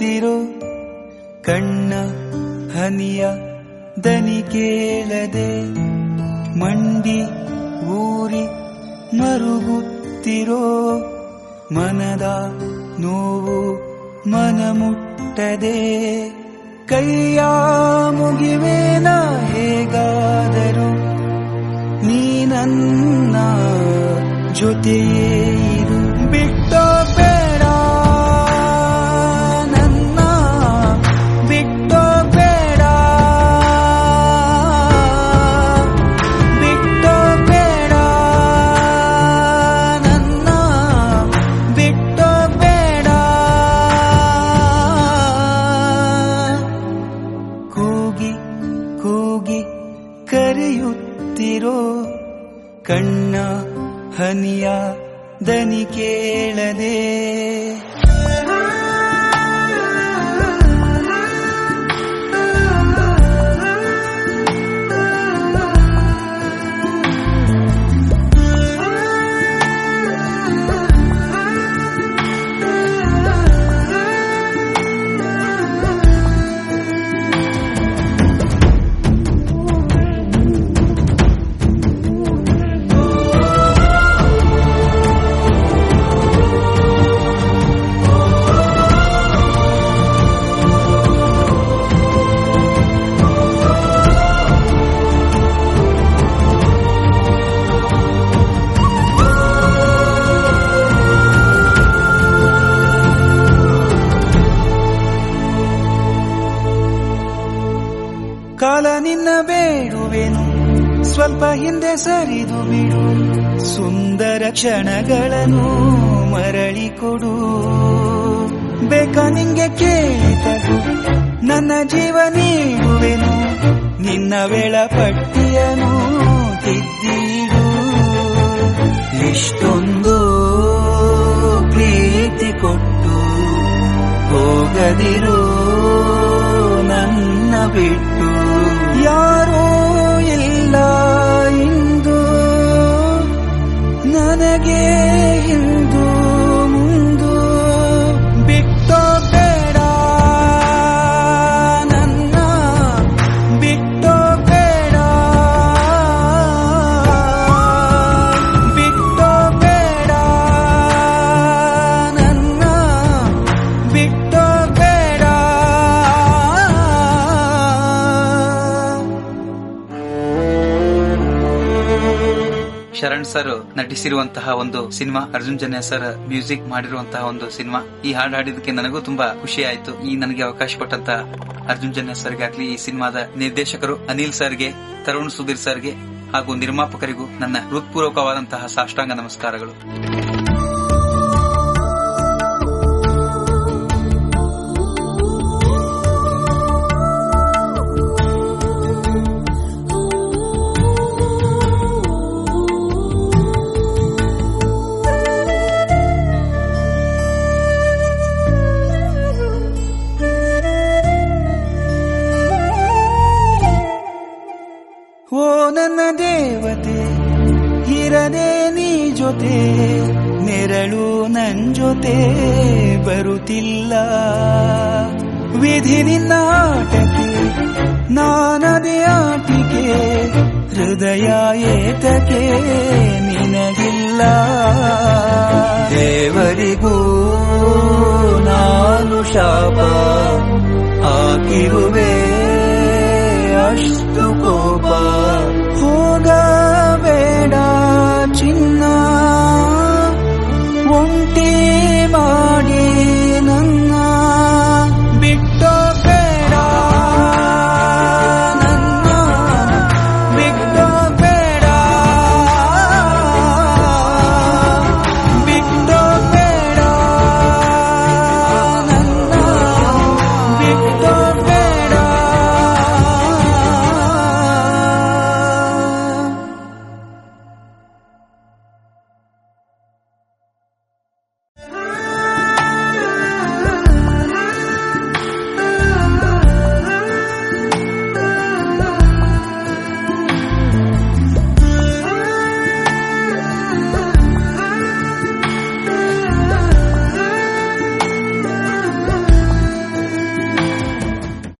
ಕರೆಯುತ್ತಿರೋ ಕಣ್ಣ ಹನಿಯ ದನಿ ಕೇಳದೆ ಮಂಡಿ ಊರಿ ಮರುಗುತ್ತಿರೋ ಮನದ ನೋವು ಮನ ಮುಟ್ಟದೆ ಕೈಯ ಮುಗಿವೇನ ಹೇಗಾದರೂ ನೀ ನನ್ನ ಜೊತೆಯೇ ಇರು ಬಿಟ್ಟೋ ಬೇಡ ನನ್ನ ಬಿಟ್ಟೋ ಬೇಡ ಬಿಟ್ಟೋ ಬೇಡ ನನ್ನ ಬಿಟ್ಟೋ ಬೇಡ ಕೂಗಿ ಕೂಗಿ ಕರೆಯುತ್ತಿರೋ ಕಣ್ಣ ಹನಿಯ ದನಿ ಕೇಳದೆ ಕಾಲ ನಿನ್ನ ಬೇಡುವೆನು ಸ್ವಲ್ಪ ಹಿಂದೆ ಸರಿದು ಬಿಡು ಸುಂದರ ಕ್ಷಣಗಳನ್ನು ಮರಳಿ ಕೊಡು ಬೇಕ ನಿಂಗೆ ಕೇಳಿದರು ನನ್ನ ಜೀವ ನೀಡುವೆನು ನಿನ್ನ ವೇಳಪಟ್ಟಿಯನು ತಿದ್ದಿಡು ಇಷ್ಟೊಂದು ಪ್ರೀತಿ ಕೊಟ್ಟು ಹೋಗದಿರು ನನ್ನ ಬಿಟ್ಟು ಯಾರೂ ಇಲ್ಲ ಇಂದು ನನಗೆ ಇಂದು ಮುಂದು ಬಿಟ್ಟೋ ಬೇಡ ನನ್ನ ಬಿಟ್ಟೋ ಬೇಡ ಬಿಟ್ಟೋ ಬೇಡ ನನ್ನ ಬಿಟ್ಟೋ ಬೇಡ ಶರಣ್ ಸರ್ ನಟಿಸಿರುವಂತಹ ಒಂದು cinema Arjun Janya sir music ಮಾಡಿರುವಂತಹ ಒಂದು ಸಿನಿಮಾ ಈ ಹಾಡು ಹಾಡಿದಕ್ಕೆ ನನಗೂ ತುಂಬಾ ಖುಷಿ ಆಯ್ತು ಈ ನನಗೆ ಅವಕಾಶ ಕೊಟ್ಟಂತ ಅರ್ಜುನ್ ಜನ್ಯ ಸರ್ಗೆ ಆಗ್ಲಿ ಈ ಸಿನಿಮಾದ ನಿರ್ದೇಶಕರು ಅನಿಲ್ ಸರ್ಗೆ ತರುಣ್ ಸುಧೀರ್ ಸರ್ಗೆ ಹಾಗೂ ನಿರ್ಮಾಪಕರಿಗೂ ನನ್ನ ಹೃತ್ಪೂರ್ವಕವಾದಂತಹ ಸಾಷ್ಟಾಂಗ ನಮಸ್ಕಾರಗಳು ಓ ನನ್ನ ದೇವತೆ ಇರದೆ ನೀ ಜೊತೆ ನೆರಳು ನನ್ ಜೊತೆ ಬರುತ್ತಿಲ್ಲ ವಿಧಿ ನಿನ್ನ ಆಟಕ್ಕೆ ನಾನದೇ ಆಟಿಕೆ ಹೃದಯ ಏತಕ್ಕೆ ನಿನಗಿಲ್ಲ ದೇವರಿಗೂ ನಾನು ಶಾಪ ಹಾಕಿರುವೆ ಅಷ್ಟು